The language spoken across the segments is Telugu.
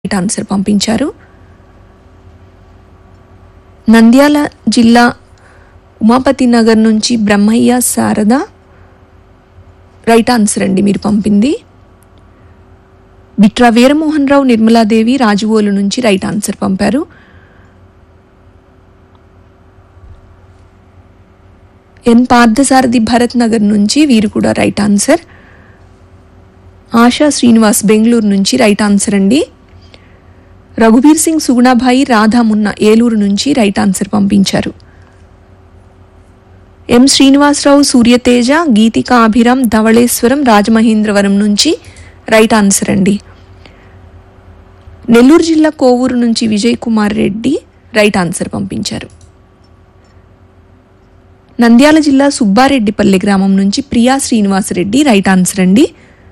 రైట్ ఆన్సర్ పంపించారు నంద్యాల జిల్లా ఉమాపతి నగర్ నుంచి బ్రహ్మయ్య శారద రైట్ ఆన్సర్ అండి మీరు పంపింది బిట్రా వీరమోహన్ రావు నిర్మలాదేవి రాజువోలు నుంచి రైట్ ఆన్సర్ పంపారు ఎన్ పార్థసారథి భరత్ నగర్ నుంచి వీరు కూడా రైట్ ఆన్సర్ ఆశా శ్రీనివాస్ బెంగళూరు నుంచి రైట్ ఆన్సర్ అండి రఘువీర్ సింగ్ సుగుణాభాయి రాధా మున్న ఏలూరు నుంచి రైట్ ఆన్సర్ పంపించారు ఎం శ్రీనివాసరావు సూర్యతేజ గీతికా అభిరామ్ ధవళేశ్వరం రాజమహేంద్రవరం నుంచి రైట్ ఆన్సర్ అండి నెల్లూరు జిల్లా కోవూరు నుంచి విజయ్ కుమార్ రెడ్డి రైట్ ఆన్సర్ పంపించారు నంద్యాల జిల్లా సుబ్బారెడ్డిపల్లి గ్రామం నుంచి ప్రియా శ్రీనివాసరెడ్డి రైట్ ఆన్సర్ అండి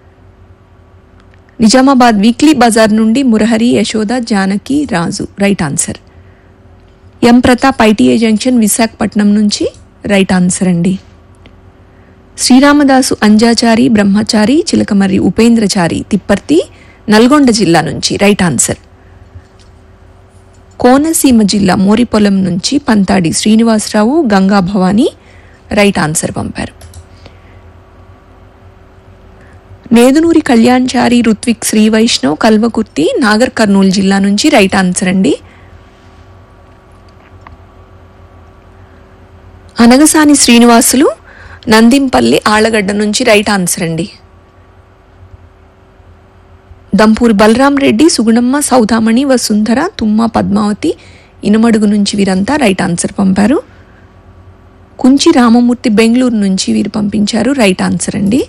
నిజామాబాద్ వీక్లీ బజార్ నుండి Murahari Yashoda Janaki Raju right answer M Pratap ITI junction Visakhapatnam నుంచి రైట్ ఆన్సర్ అండి శ్రీరామదాసు అంజాచారి బ్రహ్మచారి చిలకమర్రి ఉపేంద్రచారి తిప్పర్తి నల్గొండ జిల్లా నుంచి రైట్ ఆన్సర్ కోనసీమ జిల్లా మోరిపొలం నుంచి పంతాడి శ్రీనివాసరావు గంగా భవాని రైట్ ఆన్సర్ పంపారు నేదునూరి కళ్యాణ్చారి రుత్విక్ శ్రీ వైష్ణవ్ కల్వకుర్తి నాగర్ కర్నూలు జిల్లా నుంచి రైట్ ఆన్సర్ అండి అనగసాని శ్రీనివాసులు నందింపల్లి ఆళ్లగడ్డ నుంచి రైట్ ఆన్సర్ అండి దంపూరి బలరాం రెడ్డి సుగుణమ్మ సౌదామణి వసుంధర తుమ్మ పద్మావతి ఇనమడుగు నుంచి వీరంతా రైట్ ఆన్సర్ పంపారు కుంచి రామమూర్తి బెంగళూరు నుంచి వీరు పంపించారు రైట్ ఆన్సర్ అండి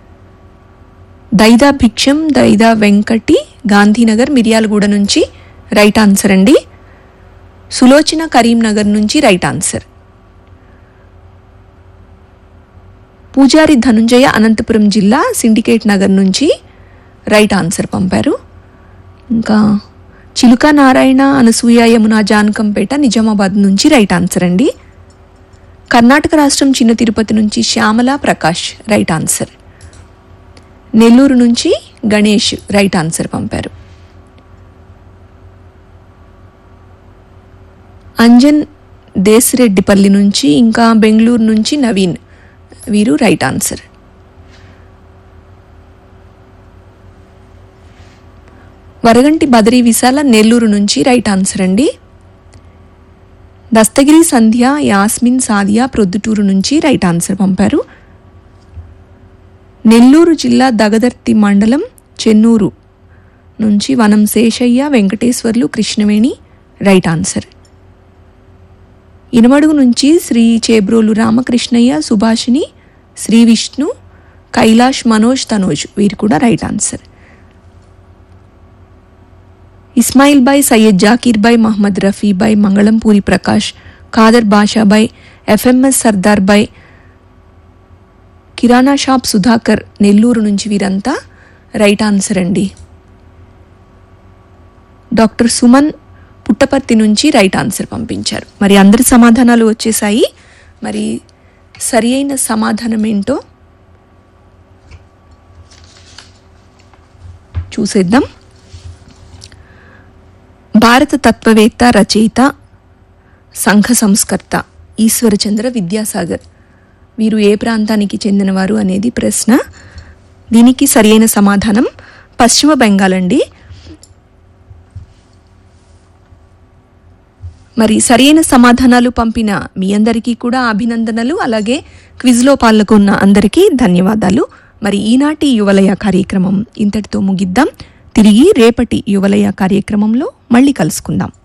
దైదా భిక్షం దైదా వెంకటి గాంధీనగర్ మిర్యాలగూడ నుంచి రైట్ ఆన్సర్ అండి సులోచన కరీంనగర్ నుంచి రైట్ ఆన్సర్ పూజారి ధనుంజయ అనంతపురం జిల్లా సిండికేట్ నగర్ నుంచి రైట్ ఆన్సర్ పంపారు ఇంకా చిలుక నారాయణ అనసూయ యమున జానకంపేట నిజామాబాద్ నుంచి రైట్ ఆన్సర్ అండి కర్ణాటక రాష్ట్రం చిన్న తిరుపతి నుంచి శ్యామల ప్రకాష్ రైట్ ఆన్సర్ నెల్లూరు నుంచి గణేష్ రైట్ ఆన్సర్ పంపారు అంజన్ దేశరెడ్డిపల్లి నుంచి ఇంకా బెంగళూరు నుంచి నవీన్ వీరు రైట్ ఆన్సర్ వరగంటి బదరీ విశాల నెల్లూరు నుంచి రైట్ ఆన్సర్ అండి దస్తగిరి సంధ్య యాస్మిన్ సాదియా ప్రొద్దుటూరు నుంచి రైట్ ఆన్సర్ పంపారు నెల్లూరు జిల్లా దగదర్తి మండలం చెన్నూరు నుంచి వనం శేషయ్య వెంకటేశ్వర్లు కృష్ణవేణి రైట్ ఆన్సర్ ఇనమడుగు నుంచి శ్రీ చేబ్రోలు రామకృష్ణయ్య సుభాషిణి శ్రీ విష్ణు కైలాష్ మనోజ్ తనోజ్ వీరు కూడా right answer Ismail Bhai Syed Zakir Bhai Mohammed Rafi Bhai Mangalampuri Prakash Khader Bashabhai FMS Sardar Bhai kirana shop Sudhakar Nellore నుంచి వీరంతా రైట్ ఆన్సర్ అండి డాక్టర్ సుమన్ పుట్టపర్తి నుంచి రైట్ ఆన్సర్ పంపించారు మరి అందరి సమాధానాలు వచ్చేసాయి మరి సరి అయిన సమాధానం ఏంటో చూసేద్దాం భారత తత్వవేత్త రచయిత సంఘ సంస్కర్త ఈశ్వరచంద్ర విద్యాసాగర్ వీరు ఏ ప్రాంతానికి చెందినవారు అనేది ప్రశ్న దీనికి సరియైన సమాధానం పశ్చిమ బెంగాల్ అండి మరి సరైన సమాధానాలు పంపిన మీ అందరికీ కూడా అభినందనలు అలాగే క్విజ్లో పాల్గొన్న అందరికీ ధన్యవాదాలు మరి ఈనాటి యువలయ కార్యక్రమం ఇంతటితో ముగిద్దాం తిరిగి రేపటి యువలయ కార్యక్రమంలో మళ్ళీ కలుసుకుందాం